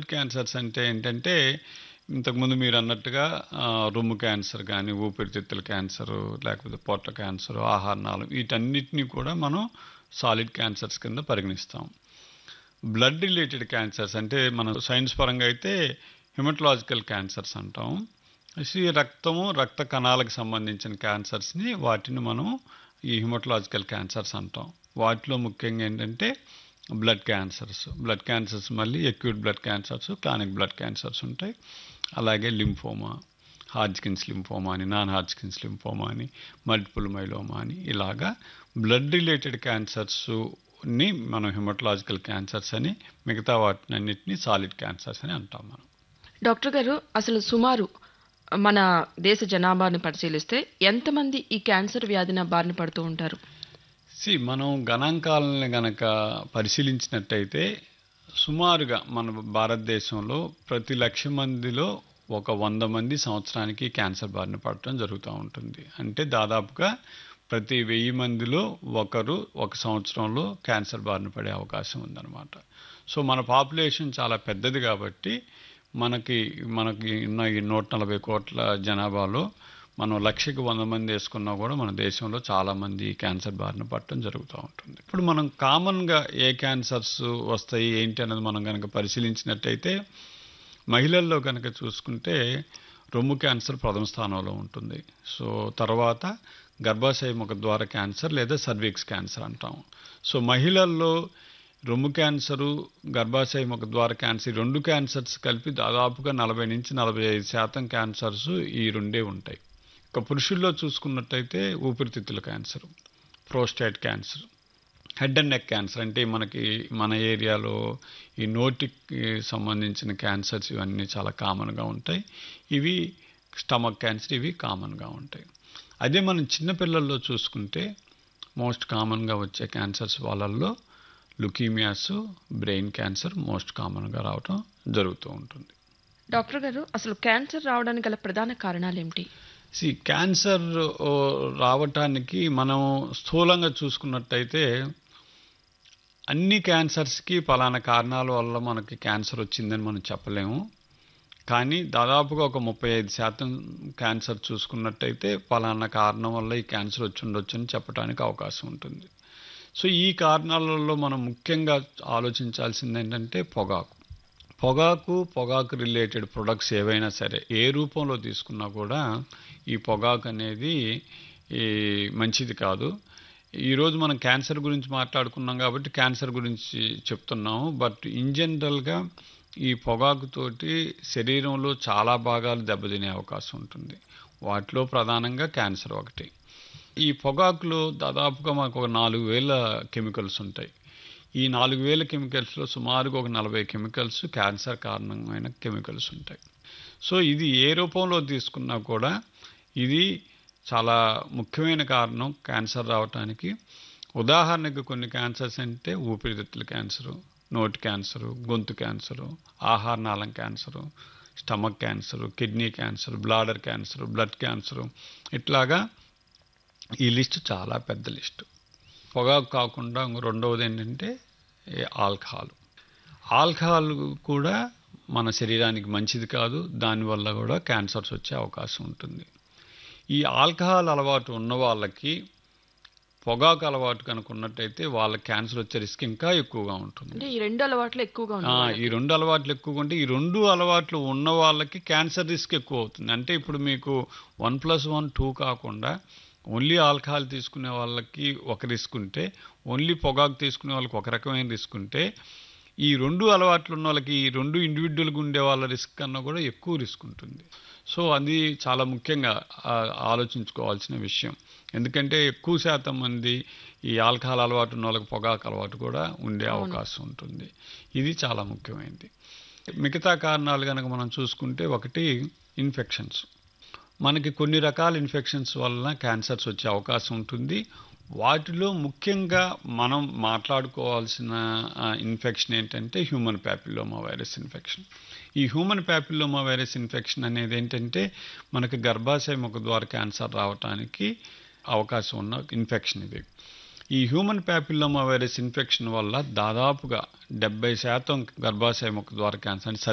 solid cancers అంటే ఏంటంటే ఇంతకుముందు మీరు అన్నట్టుగా ఆ, రొమ్ము క్యాన్సర్ కానీ ఊపిరితిత్తుల క్యాన్సరు లేకపోతే పొట్ల క్యాన్సరు ఆహారనాళం వీటన్నిటిని కూడా మనం సాలిడ్ క్యాన్సర్స్ కింద పరిగణిస్తాం బ్లడ్ రిలేటెడ్ క్యాన్సర్స్ అంటే మన సైన్స్ పరంగా అయితే హిమటలాజికల్ క్యాన్సర్స్ అంటాం ఈ రక్తము రక్త కణాలకు సంబంధించిన క్యాన్సర్స్ని వాటిని మనం ఈ హిమటలాజికల్ క్యాన్సర్స్ అంటాం వాటిలో ముఖ్యంగా ఏంటంటే బ్లడ్ క్యాన్సర్స్ బ్లడ్ క్యాన్సర్స్ మళ్ళీ acute blood cancers chronic blood cancers ఉంటాయి అలాగే లింఫోమా హార్జ్కిన్స్ లింఫోమా అని నాన్ హార్జ్కిన్స్ లింఫోమా అని మల్టిపుల్ మైలోమా అని ఇలాగా బ్లడ్ రిలేటెడ్ క్యాన్సర్స్ని మనం హిమటలాజికల్ క్యాన్సర్స్ అని మిగతా వాటిని అన్నిటిని సాలిడ్ క్యాన్సర్స్ అని అంటాం మనం డాక్టర్ గారు అసలు సుమారు మన దేశ జనాభాని పరిశీలిస్తే ఎంతమంది ఈ క్యాన్సర్ వ్యాధిన బారిన పడుతూ ఉంటారు సి మనం గణాంకాలని గనక పరిశీలించినట్టయితే సుమారుగా మన భారతదేశంలో ప్రతి లక్ష మందిలో ఒక వంద మంది సంవత్సరానికి క్యాన్సర్ బారిన పడటం జరుగుతూ ఉంటుంది అంటే దాదాపుగా ప్రతి వెయ్యి మందిలో ఒకరు ఒక సంవత్సరంలో క్యాన్సర్ బారిన పడే అవకాశం ఉందన్నమాట సో మన పాపులేషన్ చాలా పెద్దది కాబట్టి మనకి మనకి ఉన్న ఈ నూట నలభై కోట్ల జనాభాలో మనం లక్షకి వంద మంది వేసుకున్నా కూడా మన దేశంలో చాలా మంది క్యాన్సర్ బారిన పడటం జరుగుతూ ఉంటుంది ఇప్పుడు మనం కామన్గా ఏ క్యాన్సర్స్ వస్తాయి ఏంటి అన్నది మనం కనుక పరిశీలించినట్టయితే మహిళల్లో కనుక చూసుకుంటే రొమ్ము క్యాన్సర్ ప్రథమ స్థానంలో ఉంటుంది సో తర్వాత గర్భాశయ ముఖ ద్వార క్యాన్సర్ లేదా సర్వీక్స్ క్యాన్సర్ అంటాం సో మహిళల్లో రొమ్ము క్యాన్సరు గర్భాశయ ముఖ ద్వార క్యాన్సర్ ఈ రెండు క్యాన్సర్స్ కలిపి దాదాపుగా నలభై నుంచి నలభై ఐదు శాతం క్యాన్సర్స్ ఈ రెండే ఉంటాయి ఇక పురుషుల్లో చూసుకున్నట్టయితే ఊపిరితిత్తుల cancer prostate cancer head and neck cancer అంటే మనకి మన ఏరియాలో ఈ నోటికి సంబంధించిన క్యాన్సర్స్ ఇవన్నీ చాలా కామన్గా ఉంటాయి ఇవి స్టమక్ క్యాన్సర్ ఇవి కామన్గా ఉంటాయి అదే మనం చిన్నపిల్లల్లో చూసుకుంటే మోస్ట్ కామన్గా వచ్చే క్యాన్సర్స్ వాళ్ళల్లో లుకీమియాస్ బ్రెయిన్ క్యాన్సర్ మోస్ట్ కామన్గా రావటం జరుగుతూ ఉంటుంది డాక్టర్ గారు అసలు క్యాన్సర్ రావడానికి గల ప్రధాన కారణాలు ఏమిటి సి క్యాన్సర్ ఓ, రావటానికి మనం స్థూలంగా చూసుకున్నట్టయితే అన్ని క్యాన్సర్స్కి పలానా కారణాల వల్ల మనకి క్యాన్సర్ వచ్చిందని మనం చెప్పలేము కానీ దాదాపుగా ఒక ముప్పై ఐదు శాతం క్యాన్సర్ చూసుకున్నట్టయితే పలానా కారణం వల్ల ఈ క్యాన్సర్ వచ్చి ఉండొచ్చు అని చెప్పడానికి అవకాశం ఉంటుంది సో ఈ కారణాలలో మనం ముఖ్యంగా ఆలోచించాల్సింది ఏంటంటే పొగాకు పొగాకు పొగాకు రిలేటెడ్ ప్రొడక్ట్స్ ఏవైనా సరే ఏ రూపంలో తీసుకున్నా కూడా ఈ పొగాకు అనేది ఈ మంచిది కాదు ఈరోజు మనం క్యాన్సర్ గురించి మాట్లాడుకున్నాం కాబట్టి క్యాన్సర్ గురించి చెప్తున్నాము బట్ ఇన్ జనరల్గా ఈ పొగాకుతోటి శరీరంలో చాలా భాగాలు దెబ్బతినే అవకాశం ఉంటుంది వాటిలో ప్రధానంగా క్యాన్సర్ ఒకటి ఈ పొగాకులో దాదాపుగా మనకు ఒక నాలుగు వేల కెమికల్స్ ఉంటాయి ఈ నాలుగు వేల కెమికల్స్లో సుమారుగా ఒక నలభై కెమికల్స్ క్యాన్సర్ కారణమైన కెమికల్స్ ఉంటాయి సో ఇది ఏ రూపంలో తీసుకున్నా కూడా ఇది చాలా ముఖ్యమైన కారణం క్యాన్సర్ రావటానికి ఉదాహరణకు కొన్ని క్యాన్సర్స్ అంటే ఊపిరితిత్తుల క్యాన్సరు నోటి క్యాన్సరు గొంతు క్యాన్సరు ఆహారనాళం cancer stomach cancer kidney cancer bladder cancer blood cancer ఇట్లాగా ఈ లిస్ట్ చాలా పెద్ద లిస్టు పొగాకు కాకుండా ఇంకో రెండవది ఏంటంటే ఈ ఆల్కహాల్ ఆల్కహాల్ కూడా మన శరీరానికి మంచిది కాదు దానివల్ల కూడా క్యాన్సర్స్ వచ్చే అవకాశం ఉంటుంది ఈ ఆల్కహాల్ అలవాటు ఉన్న వాళ్ళకి పొగాకు అలవాటు కనుక ఉన్నట్టయితే వాళ్ళకి క్యాన్సర్ వచ్చే రిస్క్ ఇంకా ఎక్కువగా ఉంటుంది అంటే ఈ రెండు అలవాట్లు ఎక్కువగా ఆ, ఉన్నాయి ఈ రెండు అలవాట్లు ఎక్కువగా ఉంటే ఈ రెండు అలవాట్లు ఉన్న వాళ్ళకి క్యాన్సర్ రిస్క్ ఎక్కువ అవుతుంది అంటే ఇప్పుడు మీకు వన్ ప్లస్ వన్ టూ కాకుండా ఓన్లీ ఆల్కహాల్ తీసుకునే వాళ్ళకి ఒక రిస్క్ ఉంటే ఓన్లీ పొగాకు తీసుకునే వాళ్ళకి ఒక రకమైన రిస్క్ ఉంటే ఈ రెండు అలవాట్లు ఉన్న వాళ్ళకి ఈ రెండు ఇండివిజువల్గా ఉండే వాళ్ళ రిస్క్ కన్నా కూడా ఎక్కువ రిస్క్ ఉంటుంది సో అది చాలా ముఖ్యంగా ఆ, ఆలోచించుకోవాల్సిన విషయం ఎందుకంటే ఎక్కువ శాతం మంది ఈ ఆల్కహాల్ అలవాటు ఉన్న వాళ్ళకి పొగాకు అలవాటు కూడా ఉండే అవకాశం ఉంటుంది ఇది చాలా ముఖ్యమైనది మిగతా కారణాలు కనుక మనం చూసుకుంటే ఒకటి ఇన్ఫెక్షన్స్ మనకి కొన్ని రకాల ఇన్ఫెక్షన్స్ వలన క్యాన్సర్స్ వచ్చే అవకాశం ఉంటుంది వాటిలో ముఖ్యంగా మనం మాట్లాడుకోవాల్సిన ఇన్ఫెక్షన్ ఏంటంటే హ్యూమన్ ప్యాపిల్లోమా వైరస్ ఇన్ఫెక్షన్ ఈ హ్యూమన్ ప్యాపిల్లోమా వైరస్ ఇన్ఫెక్షన్ అనేది ఏంటంటే మనకి గర్భాశయ ముఖ ద్వారా క్యాన్సర్ రావడానికి అవకాశం ఉన్న ఇన్ఫెక్షన్ ఇది ఈ హ్యూమన్ ప్యాపిల్లోమా వైరస్ ఇన్ఫెక్షన్ వల్ల దాదాపుగా డెబ్బై శాతం గర్భాశయ ముఖ ద్వారా క్యాన్సర్ అంటే